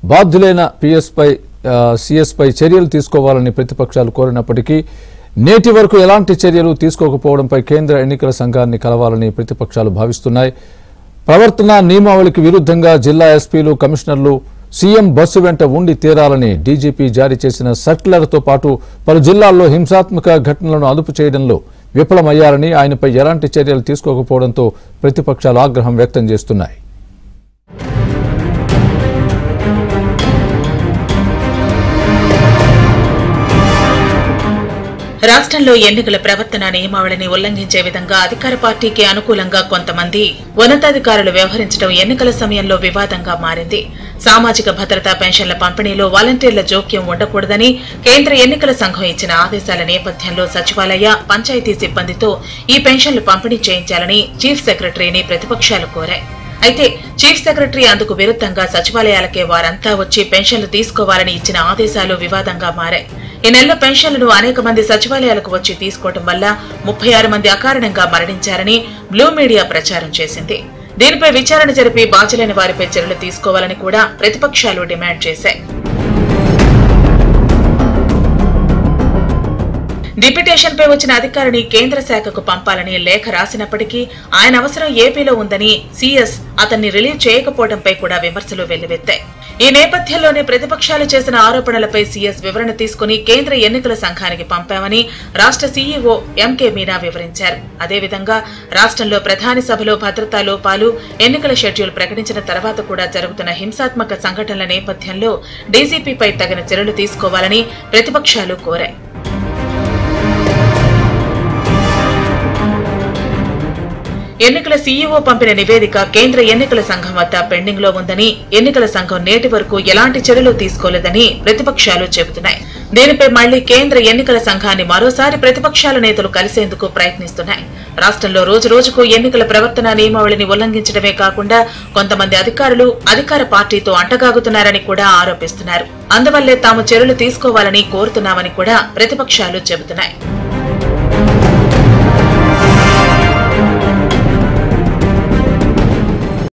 బాధ్యులైన పిఎస్పై సిఎస్పై చర్యలు తీసుకోవాలని ప్రతిపక్షాలు కోరినప్పటికీ నేటి వరకు ఎలాంటి చర్యలు తీసుకోకపోవడంపై కేంద్ర ఎన్నికల సంఘాన్ని కలవాలని ప్రతిపక్షాలు భావిస్తున్నాయి ప్రవర్తన నియమావళికి విరుద్ధంగా జిల్లా ఎస్పీలు కమిషనర్లు సీఎం బస్సు వెంట ఉండి తీరాలని డీజీపీ జారీ చేసిన సర్క్యులర్తో పాటు పలు జిల్లాల్లో హింసాత్మక ఘటనలను అదుపు చేయడంలో విఫలమయ్యారని ఆయనపై ఎలాంటి చర్యలు తీసుకోకపోవడంతో ప్రతిపక్షాలు ఆగ్రహం వ్యక్తం చేస్తున్నాయి రాష్ట్రంలో ఎన్నికల ప్రవర్తన నియమావళిని ఉల్లంఘించే విధంగా అధికార పార్టీకి అనుకూలంగా కొంతమంది ఉన్నతాధికారులు వ్యవహరించడం ఎన్నికల సమయంలో వివాదంగా మారింది సామాజిక భద్రతా పెన్షన్ల పంపిణీలో వాలంటీర్ల జోక్యం ఉండకూడదని కేంద్ర ఎన్నికల సంఘం ఇచ్చిన ఆదేశాల నేపథ్యంలో సచివాలయ పంచాయతీ సిబ్బందితో ఈ పెన్షన్లు పంపిణీ చేయించాలని చీఫ్ సెక్రటరీని ప్రతిపక్షాలు కోరాయి అయితే చీఫ్ సెక్రటరీ అందుకు విరుద్ధంగా సచివాలయాలకే వారంతా వచ్చి పెన్షన్లు తీసుకోవాలని ఇచ్చిన ఆదేశాలు వివాదంగా మారాయి ఈ నెలలో పెన్షన్లను అనేక మంది సచివాలయాలకు వచ్చి తీసుకోవడం వల్ల ముప్పై ఆరు మంది అకారణంగా మరణించారని బ్లూ మీడియా ప్రచారం చేసింది దీనిపై విచారణ జరిపి బాధ్యులైన వారిపై చర్యలు తీసుకోవాలని కూడా ప్రతిపక్షాలు డిమాండ్ చేశాయి డిప్యుటేషన్ పై వచ్చిన అధికారిని కేంద్ర శాఖకు పంపాలని లేఖ రాసినప్పటికీ ఆయన అవసరం ఏపీలో ఉందని సీఎస్ అతన్ని రిలీవ్ చేయకపోవడంపై కూడా విమర్శలు వెల్లువెత్తాయి ఈ నేపథ్యంలోనే ప్రతిపక్షాలు చేసిన ఆరోపణలపై సీఎస్ వివరణ తీసుకుని కేంద్ర ఎన్నికల సంఘానికి పంపామని రాష్ట్ర సీఈఓ ఎంకే మీనా వివరించారు అదేవిధంగా రాష్ట్రంలో ప్రధాని సభలో భద్రతా లోపాలు ఎన్నికల షెడ్యూల్ ప్రకటించిన తర్వాత కూడా జరుగుతున్న హింసాత్మక సంఘటనల నేపథ్యంలో డీజీపీపై తగిన చర్యలు తీసుకోవాలని ప్రతిపక్షాలు కోరాయి ఎన్నికల సీఈఓ పంపిన నివేదిక కేంద్ర ఎన్నికల సంఘం వద్ద పెండింగ్ లో ఉందని ఎన్నికల సంఘం నేటి వరకు ఎలాంటి చర్యలు తీసుకోలేదని ప్రతిపక్షాలు చెబుతున్నాయి దీనిపై మళ్లీ కేంద్ర ఎన్నికల సంఘాన్ని మరోసారి ప్రతిపక్షాల నేతలు కలిసేందుకు ప్రయత్నిస్తున్నాయి రాష్ట్రంలో రోజు రోజుకు ఎన్నికల ప్రవర్తన నియమావళిని ఉల్లంఘించడమే కాకుండా కొంతమంది అధికారులు అధికార పార్టీతో అంటగాగుతున్నారని కూడా ఆరోపిస్తున్నారు అందువల్లే తాము చర్యలు తీసుకోవాలని కోరుతున్నామని కూడా ప్రతిపక్షాలు చెబుతున్నాయి